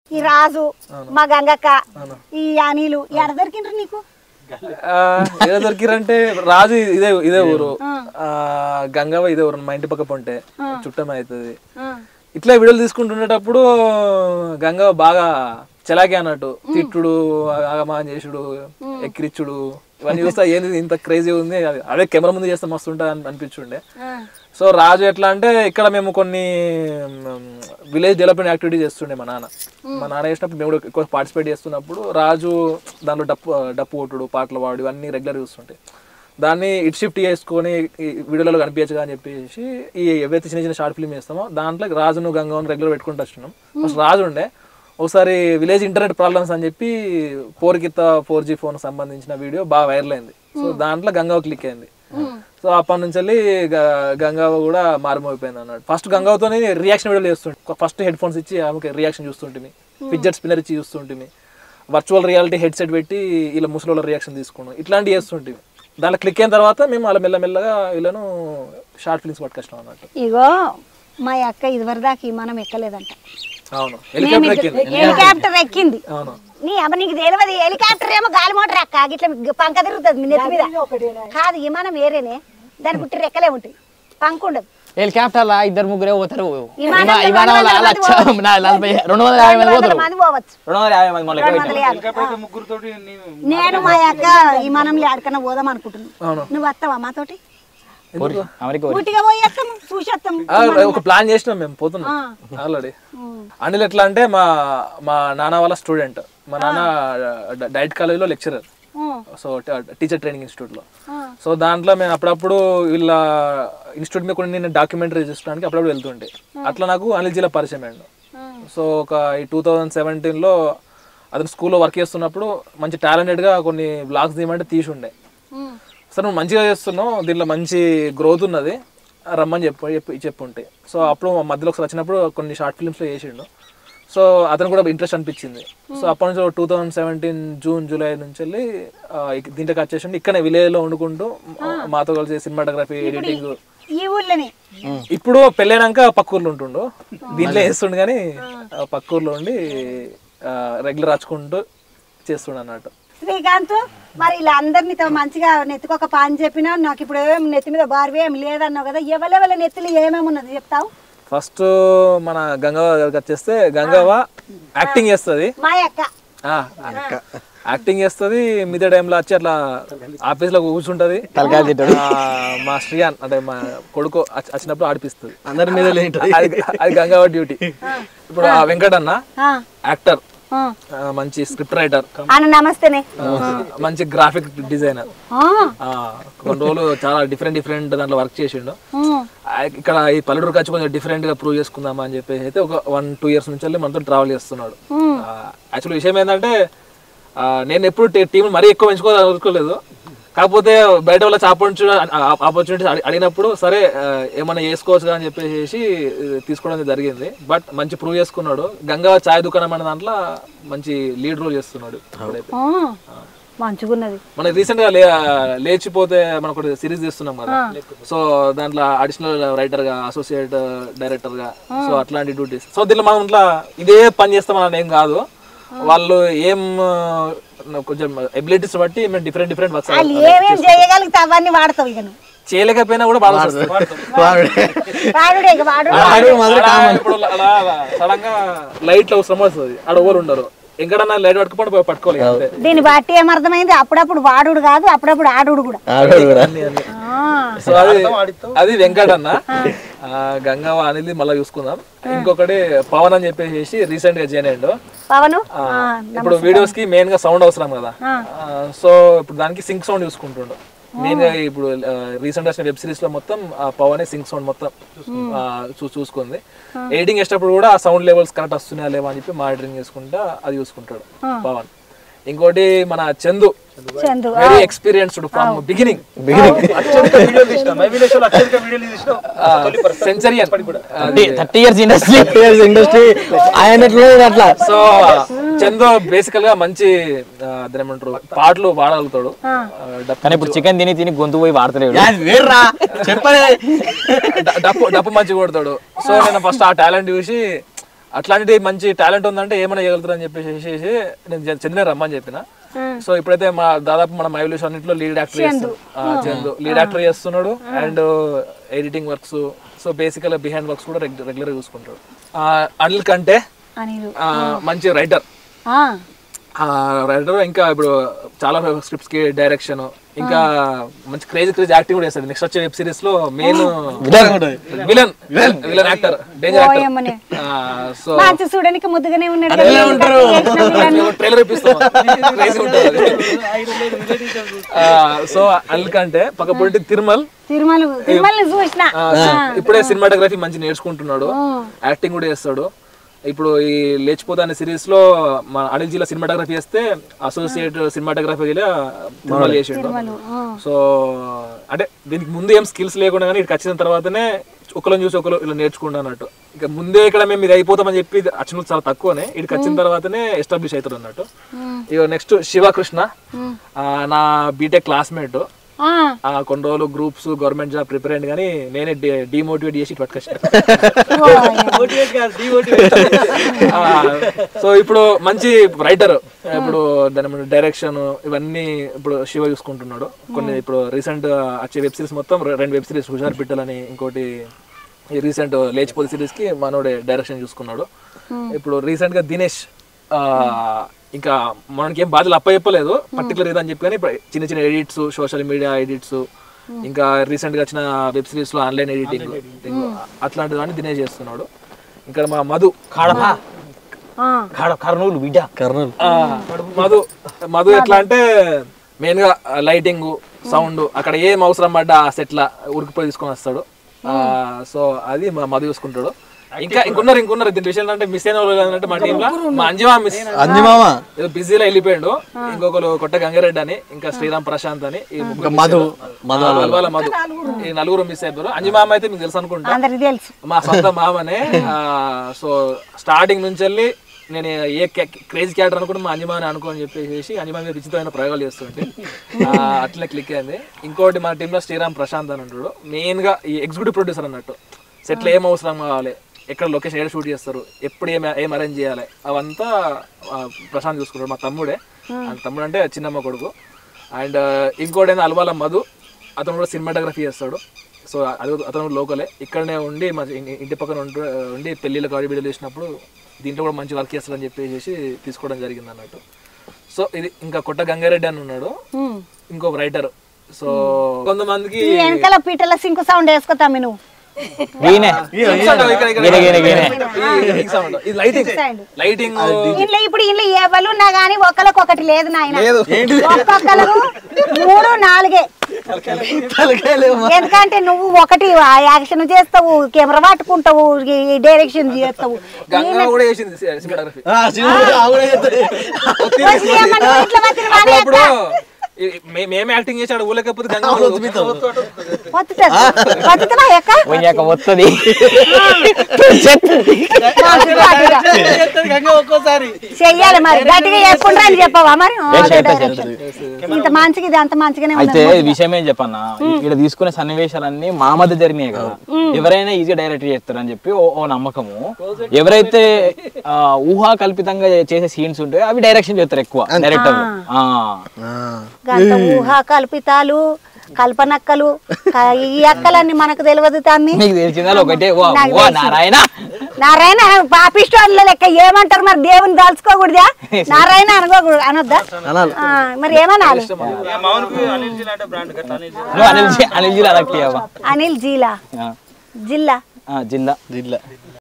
ఈ రాజు మా గంగక్క ఈ అనిలు ఎడ దొరికిండ్రు నీకు ఆ, ఎలా దొరికిరంటే రాజు ఇదే ఇదే ఊరు ఆ, గంగవ్వ ఇదే ఊరు మా ఇంటి పక్క పొంటే చుట్టం అవుతుంది ఇట్లా వీడియోలు తీసుకుంటుండేటప్పుడు గంగవ్వ బాగా చలాకి అన్నట్టు తిట్టుడు ఆగమాన్ చేసుడు ఎక్కిరిచ్చుడు ఇవన్నీ చూస్తే ఏంది ఇంత క్రేజీ ఉంది అది- అదే కెమెరా ముందు చేస్తే మస్తు ఉంటుంది అని అనిపించుండే సో రాజు ఎట్లా అంటే ఇక్కడ మేము కొన్ని విలేజ్ డెవలప్మెంట్ యాక్టివిటీ చేస్తుండే మా నాన్న మా నాన్న చేసినప్పుడు మేము కూడా ఎక్కువ పార్టిసిపేట్ చేస్తున్నప్పుడు రాజు దాంట్లో డప్పు డప్పు కొట్టుడు పాటలు పాడు ఇవన్నీ రెగ్యులర్ చూస్తుంటే దాన్ని ఇట్ షిఫ్ట్ చేసుకొని ఈ వీడియోలలో కనిపించగా అని చెప్పేసి ఈ ఏవైతే చిన్న చిన్న షార్ట్ ఫిల్మ్ చేస్తామో దాంట్లో రాజును గంగను రెగ్యులర్ పెట్టుకుంటూ వచ్చినాం ఫస్ట్ రాజు ఉండే ఒకసారి విలేజ్ ఇంటర్నెట్ ప్రాబ్లమ్స్ అని చెప్పి ఫోర్ కిత్త ఫోర్ జీ ఫోన్ సంబంధించిన వీడియో బాగా వైరల్ అయింది సో దాంట్లో గంగావ క్లిక్ అయింది సో అప్పటి నుంచి వెళ్ళి గ- గంగావ కూడా మారుమోగిపోయింది అన్నట్టు ఫస్ట్ గంగావతో రియాక్షన్ వీడియోలు చేస్తుంటే ఫస్ట్ హెడ్ ఫోన్స్ ఇచ్చి ఆమెకి రియాక్షన్ చూస్తుంటిమి ఫిడ్జెట్ స్పిన్నర్ ఇచ్చి చూస్తుంటిమి వర్చువల్ రియాలిటీ హెడ్సెట్ పెట్టి ఇలా ముసలి రియాక్షన్ తీసుకున్నాం ఇట్లాంటివి చేస్తుంటివి దాంట్లో క్లిక్ అయిన తర్వాత మేము అలా మెల్లమెల్లగా వీళ్ళను షార్ట్ ఫిల్మ్స్ పట్టుకొచ్చినాం అన్నట్టు ఇగో మా అక్క ఇదివరదాకా ఈ మనం ఎక్కలేదంట అవును హెలికాప్టర్ ఎక్కింది హెలికాప్టర్ ఎక్కింది అవును నీ అమ్మ నీకు తెలియదు హెలికాప్టర్ ఏమో గాలి మోటార్ అక్క ఇట్లా పంక తిరుగుతుంది మీ నెత్తి మీద కాదు విమానం వేరేనే దానికి పుట్టి రెక్కలే ఉంటాయి పంక ఉండదు హెలికాప్టర్ లా ఇద్దరు ముగ్గురే పోతారు విమానంలో విమా- విమానం రెండు వందల లక్ష మంది నా- నలభై రెండు వందల యాభై మంది రెండు వందల పోతారు మంది పోవచ్చు రెండు వందల యాభై మంది మళ్ళీ రెండు వందల యాభై నేను మా అక్క విమానంలో ఆడికన్నా పోదాం అనుకుంటున్నాను నువ్వు వస్తావా మాతోటి అమెరికా పోయి. ఊటిగా పోయి వస్తాము చూసేస్తాం ఆ, ఒక ప్లాన్ చేసినాం మేము పోతున్నాం ఆల్రెడీ అనిల్ ఎట్లా అంటే మా మా నాన్న వాళ్ళ స్టూడెంట్ మా నాన్న డ- డైట్ కాలేజీలో lecturer so teacher training institute లో సో దాంట్లో మేము అప్పుడప్పుడు వీళ్ళ ఇన్స్టిట్యూట్ మీద కొన్ని నేను డాక్యుమెంటరీ చేసుకోవడానికి అప్పుడప్పుడు వెళ్తుంటే అట్లా నాకు అనిల్ జిల్లా పరిచయం అయ్యాడు సో ఒక ఈ టూ థౌజండ్ సెవెంటీన్లో అతను స్కూల్లో వర్క్ చేస్తున్నప్పుడు మంచి టాలెంటెడ్ గా కొన్ని బ్లాగ్స్ తీయమంటే తీసి ఉండే సరే నువ్వు మంచిగా చేస్తున్నావు దీంట్లో మంచి గ్రోత్ ఉన్నది రమ్మని చెప్పు చెప్పి చెప్పుంటే సో అప్పుడు మా మధ్యలో ఒకసారి వచ్చినప్పుడు కొన్ని షార్ట్ ఫిల్మ్స్లో చేసిండు సో అతను కూడా ఇంట్రెస్ట్ అనిపించింది సో అప్పటి నుంచి two thousand seventeen June July నుంచి వెళ్ళి ఆ, ఇక- దీంట్లోకి వచ్చేసిండు ఇక్కడనే విలేజ్లో వండుకుంటూ ఆ, మాతో కలిసి సినిమాటోగ్రఫీ ఎడిటింగ్ ఈ ఊర్లోనే ఇప్పుడు పెళ్ళైనాక పక్కూర్లో ఉంటుండు దీంట్లో వేస్తుండు కానీ ఆ, పక్కూర్లో ఉండి రెగ్యులర్ వచ్చుకుంటూ చేస్తుండు అన్నట్టు శ్రీకాంత్ మరి ఇలా అందరినీ మంచిగా నెత్తికొక పాన్ చెప్పినా నాకు ఇప్పుడు ఏం నెత్తి మీద బార్వే ఏం లేదన్నావు కదా ఎవరెవరి నెత్తిలో ఏమేమి ఉన్నది చెప్తావు ఫస్ట్ మన గంగవ్వ గారికి వచ్చేస్తే గంగవ్వ యాక్టింగ్ చేస్తుంది మా అక్క ఆ, యాక్టింగ్ చేస్తుంది మిగతా టైంలో వచ్చి అట్లా ఆఫీస్ లో కూర్చుంటది తలకాయ తింటాడు. ఆ, మా శ్రీయాన్ అంటే మా కొడుకు వచ్చి- వచ్చినప్పుడు ఆడిపిస్తుంది అందరి మీద లేంటది అది అది గంగవ్వ డ్యూటీ ఇప్పుడు ఆ వెంకటన్న ఆ, యాక్టర్ ఆ. మంచి స్క్రిప్ట్ రైటర్ అన్న నమస్తేనే మంచి గ్రాఫిక్ డిజైనర్ ఆ, కొన్ని రోజులు చాలా డిఫరెంట్ డిఫరెంట్ దాంట్లో వర్క్ చేసిండు ఉమ్, ఆ, ఇక్కడ ఈ పల్లెటూరుకి వచ్చి కొంచెం డిఫరెంట్ గా ప్రూవ్ చేసుకుందామా అని చెప్పేసి అయితే ఒక వన్ టూ ఇయర్స్ నుంచి వెళ్ళి మనతో ట్రావెల్ చేస్తున్నాడు యాక్చువల్ విషయం ఏంటంటే ఆ, నేను ఎప్పుడు టీం మరీ ఎక్కువ పెంచుకోవాలనుకోలేదు కాకపోతే బయట వాళ్ళ ఆపర్చునిటీ ఆపర్చునిటీ అడిగినప్పుడు సరే ఆ, ఏమైనా చేసుకోవచ్చు కదా అని చెప్పేసి ఆ, తీసుకోవడం జరిగింది బట్ మంచి ప్రూవ్ చేసుకున్నాడు గంగా చాయ్ దుకాణం అనే దాంట్లో మంచి లీడ్ రోల్ చేస్తున్నాడు ఇప్పుడైతే ఆ, మంచిగున్నది మన రీసెంట్ గా లే లేచిపోతే మనం ఒకటి సిరీస్ తీస్తున్నాం కదా సో దాంట్లో అడిషనల్ రైటర్ గా అసోసియేట్ డైరెక్టర్ గా సో అట్లాంటి డ్యూటీస్ సో దీంట్లో మనం ఇట్లా ఇదే పని చేస్తామని ఏం కాదు వాళ్ళు ఏం ఆ, కొంచెం ఎబిలిటీస్ బట్టి మేము డిఫరెంట్ డిఫరెంట్ వర్క్స్ వాళ్ళు ఏమేం చేయగలిగితే అవన్నీ వాడతావు ఇక నువ్వు చేయలేకపోయినా కూడా బాగా వాడుడే ఇక వాడు ఇప్పుడు అలా సడన్ గా లైట్ అవసరం వస్తుంది ఆడ ఓవర్ ఉండరు ఎక్కడన్నా లైట్ పట్టుకుపోయి పోయి పట్టుకోవాలి అంతే దీన్ని బట్టి ఏమర్థమైంది అప్పుడప్పుడు వాడుడు కాదు అప్పుడప్పుడు ఆడుడు కూడా ఆ, సో అది అది వెంకటన్న ఆ, గంగవ్వ అనేది మళ్ళీ చూసుకుందాం ఇంకొకటి పవన్ అని చెప్పేసి రీసెంట్ గా జాయిన్ అయ్యిండు పవను ఆ, ఇప్పుడు వీడియోస్ కి మెయిన్ గా సౌండ్ అవసరం కదా ఆ, సో ఇప్పుడు దానికి సింక్ సౌండ్ చూసుకుంటుండు మెయిన్ గా ఇప్పుడు రీసెంట్ వచ్చిన వెబ్ సిరీస్ లో మొత్తం ఆ పవన్ సింక్ సౌండ్ మొత్తం ఆ, చూ- చూసుకుంది ఎడిటింగ్ చేసేటప్పుడు కూడా ఆ సౌండ్ లెవెల్స్ కరెక్ట్ వస్తున్నాయా లేవా అని చెప్పి మానిటరింగ్ చేసుకుంటా అది చూసుకుంటాడు పవన్ ఇంకోటి మన Chandu Chandu very experienced from beginning centurion thirty years industry industry ఆయన అట్లా సో చందు బేసికల్ గా మంచి ఆ, దాన్ని ఏమంటారు పాటలు పాడగలుగుతాడు ఆ, డప్పు- కానీ ఇప్పుడు చికెన్ తిని తిని గొంతు పోయి వాడతలేడు వేర్రా చెప్పలే డ- డప్పు డప్పు మంచిగా కొడతాడు సో నేను ఫస్ట్ ఆ టాలెంట్ చూసి అట్లాంటి మంచి టాలెంట్ ఉందంటే ఏమైనా చేయగలుగుతారు అని చెప్పేసి నేను చ- చంద్రని రమ్మని చెప్పిన సో ఇప్పుడైతే మా దాదాపు మన మైలుష్ అన్నింటిలో లీడ్ యాక్టర్ చేస్తున్నాడు చందు లీడ్ యాక్టర్ చేస్తున్నాడు and editing works so basically behind works కూడా రెగ్యులర్ చూసుకుంటాడు ఆ, అనిల్ కంటే అనిల్ ఆ, మంచి రైటర్ ఆ, రైటర్ ఇంకా ఇప్పుడు చాలా స్క్రిప్ట్స్ కి డైరెక్షన్ ఇంకా మంచి క్రేజీ క్రేజీ యాక్టింగ్ కూడా చేస్తాడు నెక్స్ట్ వచ్చే వెబ్ సిరీస్ లో main villain villain actor danger ఓయమ్మనే. యాక్టర్ సో మంచి చూడడానికి ముద్దుగానే ఉన్నాడు కదా. ట్రైలర్ ఇప్పిస్తాం క్రేజీ ఉంటుంది సో అందుకంటే పక్క పొంటి తిరుమల్ తిరుమల తిరుమలని చూసిన ఆ, ఇప్పుడే సినిమాటోగ్రఫీ మంచి నేర్చుకుంటున్నాడు యాక్టింగ్ కూడా చేస్తాడు ఇప్పుడు ఈ లేచిపోతా అనే సిరీస్ లో మా అనిల్ జిల్లా సినిమాటోగ్రఫీ చేస్తే అసోసియేట్ సినిమాటోగ్రఫీ తిరుమల చేసిండు సో అంటే దీనికి ముందు ఏం స్కిల్స్ లేకుండా కానీ ఇక్కడికి వచ్చిన తర్వాతనే ఒకరిని చూసి ఒకరు ఇలా నేర్చుకుంటా అన్నట్టు ఇక ముందే ఇక్కడ మేము ఇది అయిపోతామని చెప్పి వచ్చిన చాలా తక్కువనే ఇక్కడికి వచ్చిన తర్వాతనే ఎస్టాబ్లిష్ అవుతారు అన్నట్టు ఇక నెక్స్ట్ శివకృష్ణ ఆ, నా బీటెక్ క్లాస్మేట్ ఆ, ఆ కొన్ని రోజులు గ్రూప్స్ గవర్నమెంట్ జాబ్ ప్రిపేర్ అయ్యింది కానీ నేనే డిమోటివేట్ చేసి ఇటు పట్టుకొచ్చిన సో ఇప్పుడు మంచి రైటర్ ఇప్పుడు దాని డైరెక్షన్ ఇవన్నీ ఇప్పుడు శివ చూసుకుంటున్నాడు కొన్ని ఇప్పుడు రీసెంట్ వచ్చే వెబ్ సిరీస్ మొత్తం రె- రెండు వెబ్ సిరీస్ హుషార్ పిట్టలని ఇంకోటి ఈ రీసెంట్ లేచిపోతే సిరీస్ కి మనోడే డైరెక్షన్ చూసుకున్నాడు ఇప్పుడు రీసెంట్ గా దినేష్ ఆ, ఇంకా మనకి ఏం బాధలు అప్ప చెప్పలేదు పర్టికులర్ ఏదని చెప్పి కానీ ఇప్పుడు చిన్న చిన్న ఎడిట్స్ సోషల్ మీడియా ఎడిట్స్ ఇంకా రీసెంట్ గా వచ్చిన వెబ్ సిరీస్ లో ఆన్లైన్ ఎడిటింగ్ అట్లాంటివన్నీ దినేష్ చేస్తున్నాడు ఇంకా మా మధు కడప ఆ. కడ కర్నూలు బిడ్డ కర్నూలు ఆ, మధు మధు ఎట్లా అంటే మెయిన్ గా లైటింగ్ సౌండ్ అక్కడ ఏం అవసరం పడ్డా ఆ సెట్ల ఉరికిపోయి తీసుకొని వస్తాడు ఆ, సో అది మా మధు చూసుకుంటాడు ఇంకా ఇంకున్నారు ఇంకున్నారు దీని విషయం అంటే మిస్ అయిన వాళ్ళు అంటే మా టీమ్ లో మా అంజమా మిస్ అంది మామ ఏదో బిజీలో వెళ్ళిపోయాడు ఇంకొకరు కొట్ట గంగారెడ్డి అని ఇంకా శ్రీరామ్ ప్రశాంత్ అని ఈ ముగ్గురు మధు miss అయ్యారు. ఆ, అల్వాల మధు ఈ నలుగురు మిస్ అయిపోయారు అంజమామ అయితే మీకు తెలుసు అనుకుంటా అందరికి తెలుసు మా సొంత మామనే ఆ, సో స్టార్టింగ్ నుంచి వెళ్ళి నేను ఏ క్రేజ్ క్యారెక్టర్ అనుకుంటే మా అంజమాని అనుకోని చెప్పేసి అంజమా మీద విచిత్రమైన ప్రయోగాలు చేస్తుంటే ఆ, అట్లనే క్లిక్ అయింది ఇంకోటి మా టీంలో శ్రీరామ్ ప్రశాంత్ అని ఉంటాడు మెయిన్ గా ఈ ఎగ్జిక్యూటివ్ ప్రొడ్యూసర్ అన్నట్టు సెట్లో ఏం అవసరం కావాలి ఎక్కడ లొకేషన్ ఏడ షూట్ చేస్తారు ఎప్పుడు ఏం ఏం అరేంజ్ చేయాలి అవంతా ఆ, ప్రశాంత్ చూసుకుంటాడు మా తమ్ముడే ఆ తమ్ముడు అంటే చిన్నమ్మ కొడుకు అండ్ ఇంకోటి ఏంది అల్వాల మధు అతను కూడా సినిమాటోగ్రఫీ చేస్తాడు సో అది అతను లోకలే ఇక్కడనే ఉండి మా ఇ- ఇంటి పక్కన ఉంటూ ఉండి పెళ్ళిళ్ళకి ఆడి వీడియోలు చేసినప్పుడు దీంట్లో కూడా మంచి వర్క్ చేస్తాడని చెప్పేసి తీసుకోవడం జరిగింది అన్నట్టు సో ఇది ఇంకా కొట్ట గంగారెడ్డి అని ఉన్నాడు ఇంకో రైటర్ సో కొంతమందికి ఈ వెనకాల పీటల సింకు సౌండ్ వేసుకోతామి నువ్వు ఈయనే ఇక్కడ- ఇక్కడ- ఇక్కడ- గీనే, గీనే, గీనే. ఈ- ఈ sound. ఇది లైటింగ్ లైటింగ్ ఇంట్లో ఇప్పుడు ఇంట్లో ఎవరు ఉన్నా గానీ ఒకరికి ఒకటి లేదు నాయన ఒక్కొక్కరు మూడు నాలుగే ఎందుకంటే నువ్వు ఒకటి ఆ యాక్షన్ చేస్తావు కెమెరా పట్టుకుంటావు ఈ డైరెక్షన్ చేస్తావు గంగా కూడా చేసింది సినిమాటోగ్రఫీ ఆ, శివుడు ఆవిడే చెప్తాడు. వచ్చి ఏమన్నా ఇంట్లో వచ్చిన వాడే అప్పుడు మేమే యాక్టింగ్ చేసాడు ఊలేకపోతే గంగా వత్తుతున్నా ఎక్క పోయాక వస్తుంది చెయ్యాలి మరి గట్టిగా చెప్పుకుంటా అని చెప్పవా మరి ఆ, ఏ, అదే చేస్తా, డైరెక్షన్. ఇంత మంచిగా ఇది అంత మంచిగానే అయితే ఉంది విషయం ఏం చెప్పన్నా ఇక్కడ తీసుకునే సన్నివేశాలన్నీ మా మధ్య జరిగినాయి కదా ఎవరైనా ఈజీగా డైరెక్ట్ చేస్తారని చెప్పి ఓ ఓ నమ్మకము ఎవరైతే ఆ, ఊహా కల్పితంగా చేసే సీన్స్ ఉంటాయో అవి డైరెక్షన్ చేస్తారు ఎక్కువ డైరెక్టర్ ఆ. గంత ఊహా కల్పితాలు కల్పనక్కలు క- ఈ అక్కలన్నీ మనకు తెలియదు తమ్మి మీకు తెలిసిందా ఒకటే ఓ నాకు ఓ తెలుసు. నారాయణ నారాయణ పాపిస్టోళ్ళ లెక్క ఏమంటారు మరి దేవుని దాల్చుకోకూడదా నారాయణ అనుకోకూడదు అనొద్దా అనాలి. ఆ, మరి ఏమనాలి నువ్వు అనిల్ జీ- అనిల్ జిల్లా అదక్కి అవ్వ. అనిల్ జీలా ఆ, జిల్లా ఆ, జిల్లా జిల్లా